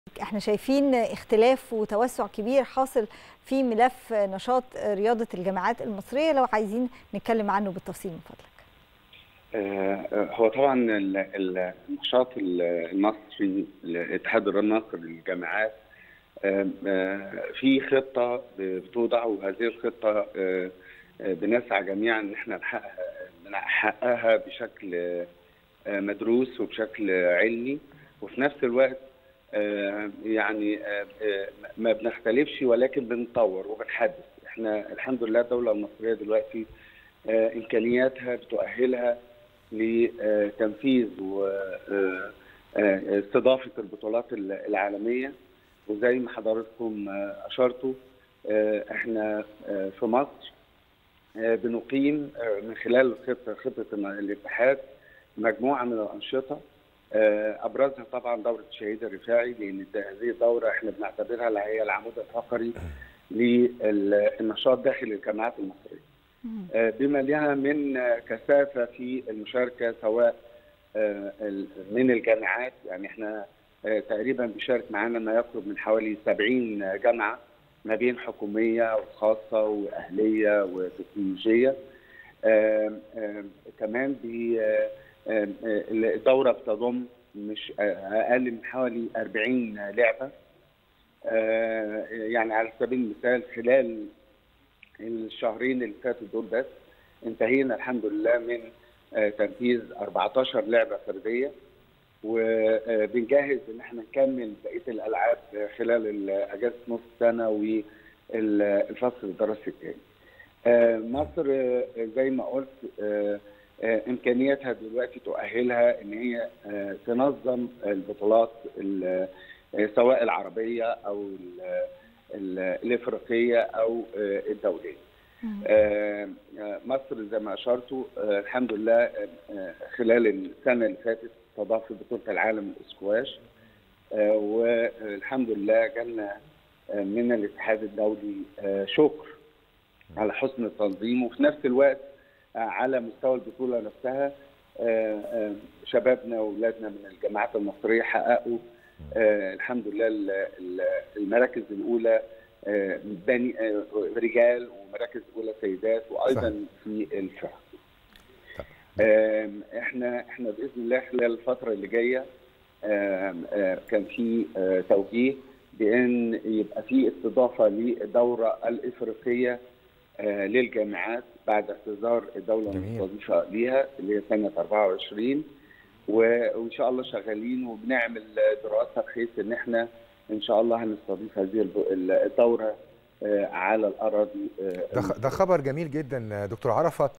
احنا شايفين اختلاف وتوسع كبير حاصل في ملف نشاط رياضة الجامعات المصرية لو عايزين نتكلم عنه بالتفصيل من فضلك هو طبعا النشاط المصري الاتحاد المصري للجامعات في خطة بتوضع وهذه الخطة بنسعى جميعا ان احنا نحققها بشكل مدروس وبشكل علمي وفي نفس الوقت يعني ما بنختلفش ولكن بنطور وبنحدث احنا الحمد لله الدوله المصريه دلوقتي امكانياتها بتؤهلها لتنفيذ واستضافه البطولات العالميه وزي ما حضراتكم اشرتوا احنا في مصر بنقيم من خلال خطه خطه الاتحاد مجموعه من الانشطه ابرزها طبعا دوره الشهيد الرفاعي لان هذه الدوره احنا بنعتبرها اللي هي العمود الفقري للنشاط داخل الجامعات المصريه. بما لها من كثافه في المشاركه سواء من الجامعات يعني احنا تقريبا بيشارك معانا ما يقرب من حوالي 70 جامعه ما بين حكوميه وخاصه واهليه وتكنولوجيه. كمان بي الدورة بتضم مش أقل من حوالي 40 لعبة يعني على سبيل المثال خلال الشهرين اللي فاتوا دول بس انتهينا الحمد لله من تنفيذ 14 لعبة فردية وبنجهز ان احنا نكمل بقية الألعاب خلال أجازة نص السنة والفصل الدراسي الثاني. مصر زي ما قلت امكانياتها دلوقتي تؤهلها ان هي تنظم البطولات سواء العربيه او الافريقيه او الدوليه. مصر زي ما اشرتوا الحمد لله خلال السنه اللي فاتت استضافت بطوله العالم الاسكواش والحمد لله جالنا من الاتحاد الدولي شكر على حسن التنظيم وفي نفس الوقت على مستوى البطوله نفسها شبابنا واولادنا من الجامعات المصريه حققوا الحمد لله المراكز الاولى بني رجال ومراكز اولى سيدات وايضا في الفرق. احنا احنا باذن الله خلال الفتره اللي جايه كان في توجيه بان يبقى في استضافه للدوره الافريقيه للجامعات بعد اعتذار الدوله المستضيفه ليها اللي هي سنه 24 وان شاء الله شغالين وبنعمل دراسه بحيث ان احنا ان شاء الله هنستضيف هذه الدوره على الاراضي ده خبر جميل جدا دكتور عرفه